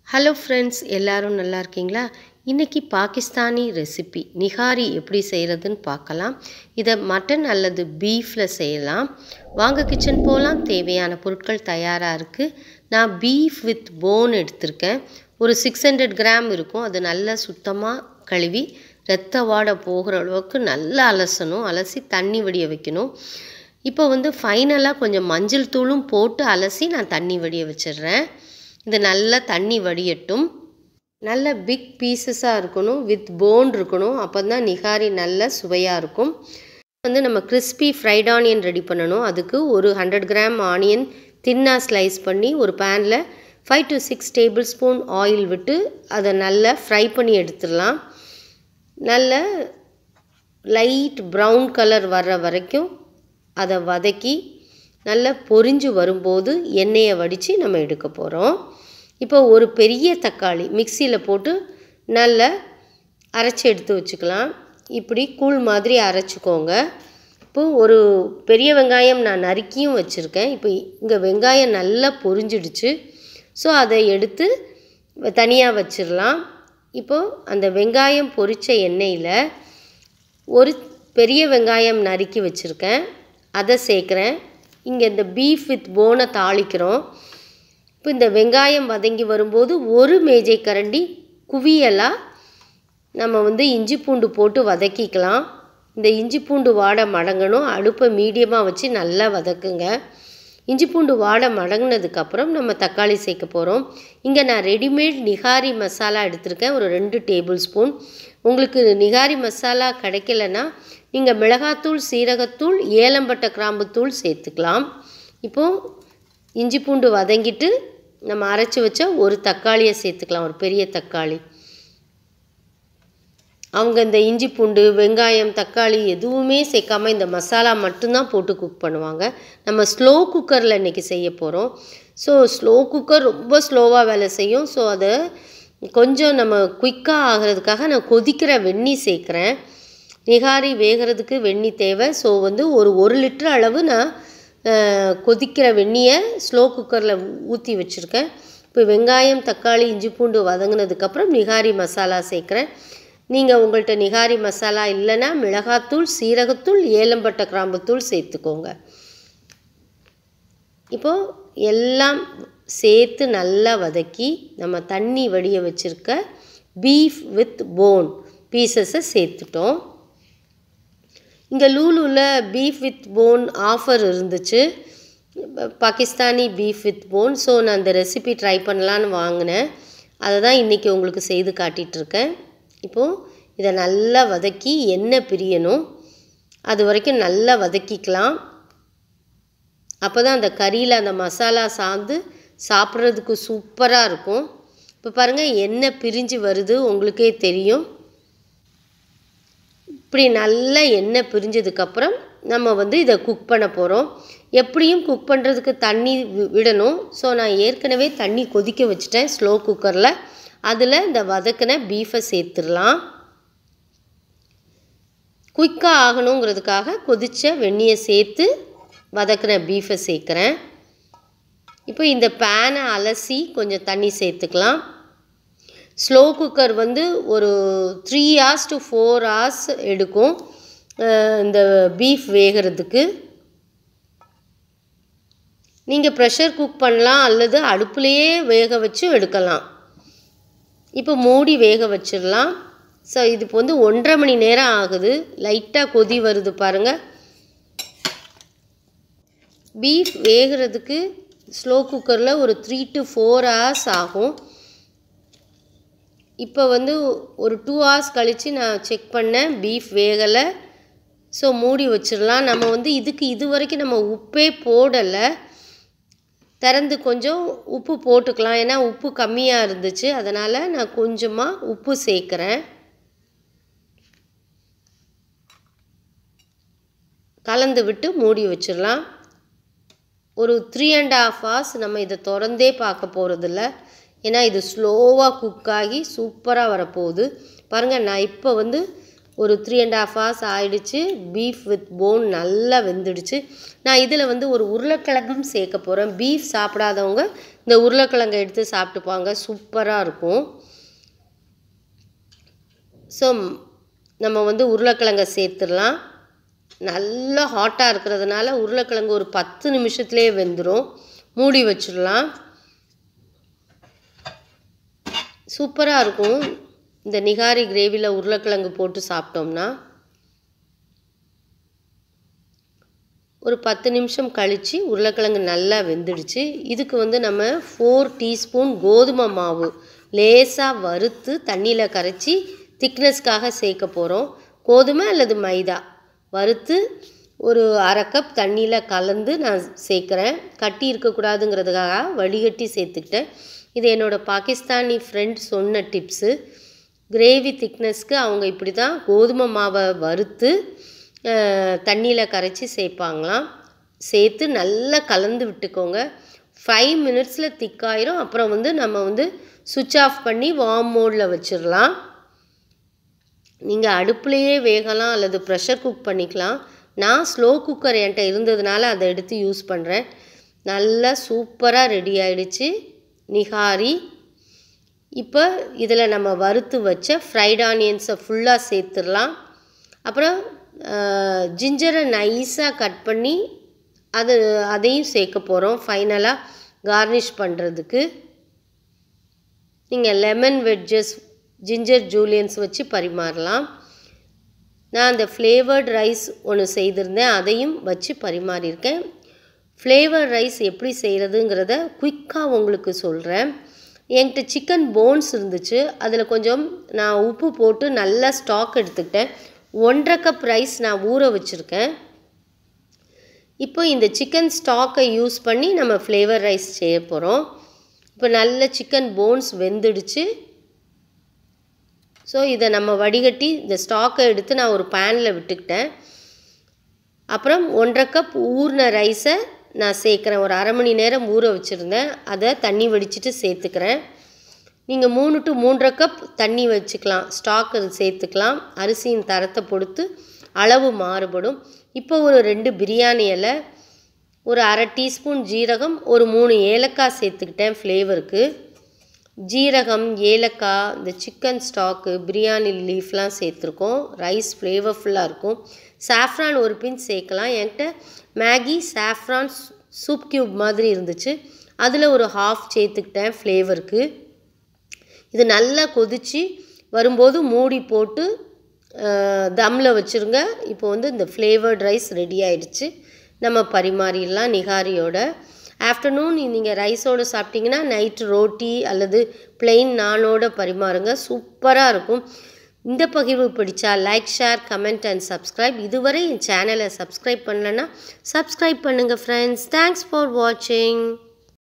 hello friends எல்லாரும் நல்லா இருக்கீங்களா இன்றைக்கி பாகிஸ்தானி ரெசிபி நிகாரி எப்படி செய்கிறதுன்னு பார்க்கலாம் இதை மட்டன் அல்லது பீஃபில் செய்யலாம் வாங்க கிச்சன் போகலாம் தேவையான பொருட்கள் தயாராக இருக்குது நான் பீஃப் வித் போன் எடுத்திருக்கேன் ஒரு சிக்ஸ் ஹண்ட்ரட் கிராம் இருக்கும் அது நல்லா சுத்தமாக கழுவி ரத்த வாடை போகிற அளவுக்கு நல்லா அலசணும் அலசி தண்ணி வடிய வைக்கணும் இப்போ வந்து ஃபைனலாக கொஞ்சம் மஞ்சள் தூளும் போட்டு அலசி நான் தண்ணி வடிய வச்சிடுறேன் இது நல்லா தண்ணி வடியட்டும் நல்ல பிக் பீசஸாக இருக்கணும் வித் போன் இருக்கணும் அப்போ தான் நிகாரி நல்ல சுவையாக இருக்கும் வந்து நம்ம கிறிஸ்பி ஃப்ரைட் ஆனியன் ரெடி பண்ணணும் அதுக்கு ஒரு ஹண்ட்ரட் கிராம் ஆனியன் தின்னாக ஸ்லைஸ் பண்ணி ஒரு பேனில் five to six tablespoon oil விட்டு அதை நல்லா ஃப்ரை பண்ணி எடுத்துடலாம் நல்ல லைட் ப்ரௌன் கலர் வர்ற வரைக்கும் அதை வதக்கி நல்லா பொரிஞ்சு வரும்போது எண்ணெயை வடித்து நம்ம எடுக்க போகிறோம் இப்போ ஒரு பெரிய தக்காளி மிக்சியில் போட்டு நல்லா அரைச்சி எடுத்து வச்சுக்கலாம் இப்படி கூழ் மாதிரி அரைச்சிக்கோங்க இப்போ ஒரு பெரிய வெங்காயம் நான் நறுக்கியும் வச்சுருக்கேன் இப்போ இங்கே வெங்காயம் நல்லா பொரிஞ்சிடுச்சு ஸோ அதை எடுத்து தனியாக வச்சிடலாம் இப்போது அந்த வெங்காயம் பொரித்த எண்ணெயில் ஒரு பெரிய வெங்காயம் நறுக்கி வச்சுருக்கேன் அதை சேர்க்குறேன் இங்கே இந்த பீஃப் வித் போனை தாளிக்கிறோம் இப்போ இந்த வெங்காயம் வதங்கி வரும்போது ஒரு மேஜை கரண்டி குவியலாக நம்ம வந்து இஞ்சி பூண்டு போட்டு வதக்கிக்கலாம் இந்த இஞ்சி பூண்டு வாடை மடங்கணும் அடுப்பை மீடியமாக வச்சு நல்லா வதக்குங்க இஞ்சி பூண்டு வாடை மடங்கினதுக்கப்புறம் நம்ம தக்காளி சேர்க்க போகிறோம் இங்கே நான் ரெடிமேட் நிகாரி மசாலா எடுத்திருக்கேன் ஒரு ரெண்டு டேபிள் ஸ்பூன் உங்களுக்கு நிகாரி மசாலா கிடைக்கலன்னா நீங்கள் மிளகாத்தூள் சீரகத்தூள் ஏலம்பட்டை கிராம்புத்தூள் சேர்த்துக்கலாம் இப்போது இஞ்சி பூண்டு வதங்கிட்டு நம்ம அரைச்சி வச்ச ஒரு தக்காளியை சேர்த்துக்கலாம் ஒரு பெரிய தக்காளி அவங்க இந்த இஞ்சி பூண்டு வெங்காயம் தக்காளி எதுவுமே சேர்க்காம இந்த மசாலா மட்டும்தான் போட்டு குக் பண்ணுவாங்க நம்ம ஸ்லோ குக்கரில் இன்றைக்கி செய்ய போகிறோம் ஸோ ஸ்லோ குக்கர் ரொம்ப ஸ்லோவாக வேலை செய்யும் ஸோ அதை கொஞ்சம் நம்ம குயிக்காக ஆகிறதுக்காக நான் கொதிக்கிற வெந்நீர் சேர்க்குறேன் நிகாரி வேகிறதுக்கு வெந்நீர் தேவை ஸோ வந்து ஒரு ஒரு லிட்டர் அளவு நான் கொதிக்கிற வெந்நியை ஸ்லோ குக்கரில் ஊற்றி வச்சுருக்கேன் இப்போ வெங்காயம் தக்காளி இஞ்சி பூண்டு வதங்கினதுக்கப்புறம் நிகாரி மசாலா சேர்க்குறேன் நீங்கள் உங்கள்கிட்ட நிகாரி மசாலா இல்லைன்னா மிளகாத்தூள் சீரகத்தூள் ஏலம்பட்டை கிராம்புத்தூள் சேர்த்துக்கோங்க இப்போது எல்லாம் சேர்த்து நல்லா வதக்கி நம்ம தண்ணி வடிய வச்சுருக்க பீஃப் வித் போன் பீசஸை சேர்த்துட்டோம் இங்கே லூலூவில் பீஃப் வித் போன் ஆஃபர் இருந்துச்சு Pakistani beef with bone so நான் அந்த ரெசிபி ட்ரை பண்ணலான்னு வாங்கினேன் அதை தான் இன்றைக்கி உங்களுக்கு செய்து காட்டிகிட்ருக்கேன் இப்போது இதை நல்லா வதக்கி எண்ணெய் பிரியணும் அது வரைக்கும் நல்லா வதக்கிக்கலாம் அப்போ தான் அந்த கறியில் அந்த மசாலா சார்ந்து சாப்பிட்றதுக்கு சூப்பராக இருக்கும் இப்போ பாருங்கள் எண்ணெய் பிரிஞ்சு வருது உங்களுக்கே தெரியும் இப்படி நல்ல எண்ணெய் பிரிஞ்சதுக்கப்புறம் நம்ம வந்து இதை குக் பண்ண போகிறோம் எப்படியும் குக் பண்ணுறதுக்கு தண்ணி விடணும் ஸோ நான் ஏற்கனவே தண்ணி கொதிக்க வச்சுட்டேன் ஸ்லோ குக்கரில் அதில் இந்த வதக்கின பீஃபை சேர்த்துடலாம் குயிக்காக ஆகணுங்கிறதுக்காக கொதித்த வெந்நியை சேர்த்து வதக்கின பீஃபை சேர்க்குறேன் இப்போ இந்த பேனை அலசி கொஞ்சம் தண்ணி சேர்த்துக்கலாம் ஸ்லோ குக்கர் வந்து ஒரு three hours to four hours எடுக்கும் இந்த பீஃப் வேகிறதுக்கு நீங்கள் ப்ரெஷர் குக் பண்ணலாம் அல்லது அடுப்புலையே வேக வச்சு எடுக்கலாம் இப்போ மூடி வேக வச்சிடலாம் ஸோ இது இப்போ வந்து ஒன்றரை மணி நேரம் ஆகுது லைட்டாக கொதி வருது பாருங்கள் பீஃப் வேகிறதுக்கு ஸ்லோ குக்கரில் ஒரு த்ரீ டு ஃபோர் ஹவர்ஸ் ஆகும் இப்போ வந்து ஒரு டூ ஹவர்ஸ் கழித்து நான் செக் பண்ணேன் பீஃப் வேகலை ஸோ மூடி வச்சிடலாம் நம்ம வந்து இதுக்கு இது வரைக்கும் நம்ம உப்பே போடலை திறந்து கொஞ்சம் உப்பு போட்டுக்கலாம் ஏன்னா உப்பு கம்மியாக இருந்துச்சு அதனால் நான் கொஞ்சமாக உப்பு சேர்க்குறேன் கலந்து விட்டு மூடி வச்சிடலாம் ஒரு த்ரீ அண்ட் ஆஃப் ஹவர்ஸ் நம்ம இதை திறந்தே பார்க்க போகிறதில்ல ஏன்னா இது ஸ்லோவாக குக் ஆகி சூப்பராக வரப்போகுது பாருங்கள் நான் இப்போ வந்து ஒரு த்ரீ அண்ட் ஹாஃப் ஹவர்ஸ் ஆயிடுச்சு பீஃப் வித் போன் நல்லா வெந்துடுச்சு நான் இதில் வந்து ஒரு உருளைக்கிழங்கும் சேர்க்க போகிறேன் பீஃப் சாப்பிடாதவங்க இந்த உருளைக்கிழங்கை எடுத்து சாப்பிட்டுப்பாங்க சூப்பராக இருக்கும் ஸோ நம்ம வந்து உருளைக்கிழங்கை சேர்த்துடலாம் நல்லா ஹாட்டாக இருக்கிறதுனால உருளைக்கிழங்கு ஒரு பத்து நிமிஷத்துலேயே வெந்துடும் மூடி வச்சிடலாம் சூப்பராக இருக்கும் இந்த நிகாரி கிரேவியில் உருளைக்கிழங்கு போட்டு சாப்பிட்டோம்னா ஒரு பத்து நிமிஷம் கழித்து உருளைக்கிழங்கு நல்லா வெந்துடுச்சு இதுக்கு வந்து நம்ம ஃபோர் டீஸ்பூன் கோதுமை மாவு லேசாக வறுத்து தண்ணியில் கரைச்சி திக்னஸ்க்காக சேர்க்க போகிறோம் கோதுமை அல்லது மைதா வறுத்து ஒரு அரை கப் தண்ணியில் கலந்து நான் சேர்க்குறேன் கட்டி இருக்கக்கூடாதுங்கிறதுக்காக வடிகட்டி சேர்த்துக்கிட்டேன் இது என்னோடய பாகிஸ்தானி ஃப்ரெண்ட் சொன்ன டிப்ஸு கிரேவி திக்னஸ்க்கு அவங்க இப்படி தான் கோதுமை மாவை வறுத்து தண்ணியில் கரைச்சி சேர்ப்பாங்களாம் சேர்த்து நல்லா கலந்து விட்டுக்கோங்க ஃபைவ் மினிட்ஸில் திக்காயிரும் அப்புறம் வந்து நம்ம வந்து சுவிட்ச் ஆஃப் பண்ணி வார்ம் மோடில் வச்சிடலாம் நீங்கள் அடுப்புலையே வேகலாம் அல்லது ப்ரெஷர் குக் பண்ணிக்கலாம் நான் ஸ்லோ குக்கர் என்கிட்ட இருந்ததுனால அதை எடுத்து யூஸ் பண்ணுறேன் நல்லா சூப்பராக ரெடி ஆயிடுச்சு நிகாரி இப்போ இதில் நம்ம வறுத்து வச்ச ஃப்ரைட் ஆனியன்ஸை ஃபுல்லாக சேர்த்துடலாம் அப்புறம் ஜிஞ்சரை நைஸாக கட் பண்ணி அது அதையும் சேர்க்க போகிறோம் ஃபைனலாக கார்னிஷ் பண்ணுறதுக்கு நீங்கள் லெமன் வெட்ஜஸ் ஜிஞ்சர் ஜூலியன்ஸ் வச்சு பரிமாறலாம் நான் அந்த ஃப்ளேவர்ட் ரைஸ் ஒன்று செய்திருந்தேன் அதையும் வச்சு பரிமாறியிருக்கேன் ஃப்ளேவர் ரைஸ் எப்படி செய்கிறதுங்கிறத குயிக்காக உங்களுக்கு சொல்கிறேன் என்கிட்ட சிக்கன் போன்ஸ் இருந்துச்சு அதில் கொஞ்சம் நான் உப்பு போட்டு நல்லா ஸ்டாக் எடுத்துக்கிட்டேன் ஒன்றரை கப் ரைஸ் நான் ஊற வச்சுருக்கேன் இப்போ இந்த சிக்கன் ஸ்டாக்கை யூஸ் பண்ணி நம்ம ஃப்ளேவர் ரைஸ் செய்ய போகிறோம் இப்போ நல்ல சிக்கன் போன்ஸ் வெந்துடுச்சு ஸோ இதை நம்ம வடிகட்டி இந்த ஸ்டாக்கை எடுத்து நான் ஒரு பேனில் விட்டுக்கிட்டேன் அப்புறம் ஒன்றரை கப் ஊறின ரைஸை நான் சேர்க்குறேன் ஒரு அரை மணி நேரம் ஊற வச்சுருந்தேன் அதை தண்ணி வடிச்சிட்டு சேர்த்துக்கிறேன் நீங்கள் மூணு டு மூன்றரை கப் தண்ணி வச்சுக்கலாம் ஸ்டாக் அது சேர்த்துக்கலாம் அரிசியின் தரத்தை பொறுத்து அளவு மாறுபடும் இப்போ ஒரு ரெண்டு பிரியாணி இலை ஒரு அரை டீஸ்பூன் ஜீரகம் ஒரு மூணு ஏலக்காய் சேர்த்துக்கிட்டேன் ஃப்ளேவருக்கு ஜீரகம் ஏலக்காய் இந்த சிக்கன் ஸ்டாக்கு பிரியாணி லீஃப்லாம் சேர்த்துருக்கோம் ரைஸ் ஃப்ளேவர்ஃபுல்லாக இருக்கும் சாஃப்ரான் ஒரு பின் சேர்க்கலாம் என்கிட்ட மேகி சாஃப்ரான் சூப் க்யூப் மாதிரி இருந்துச்சு அதில் ஒரு ஹாஃப் சேர்த்துக்கிட்டேன் ஃப்ளேவருக்கு இது நல்லா கொதித்து வரும்போது மூடி போட்டு தம்மில் வச்சுருங்க இப்போ வந்து இந்த ஃப்ளேவர்ட் ரைஸ் ரெடி ஆயிடுச்சு நம்ம பரிமாறிடலாம் நிகாரியோட ஆஃப்டர்நூன் நீங்கள் ரைஸோடு சாப்பிட்டிங்கன்னா நைட்டு ரோட்டி அல்லது பிளெயின் நானோட பரிமாறுங்க சூப்பராக இருக்கும் இந்த பகிர்வு பிடிச்சா like share comment and subscribe இதுவரை என் சேனலை சப்ஸ்கிரைப் பண்ணலன்னா சப்ஸ்கிரைப் பண்ணுங்கள் ஃப்ரெண்ட்ஸ் தேங்க்ஸ் ஃபார் வாட்சிங்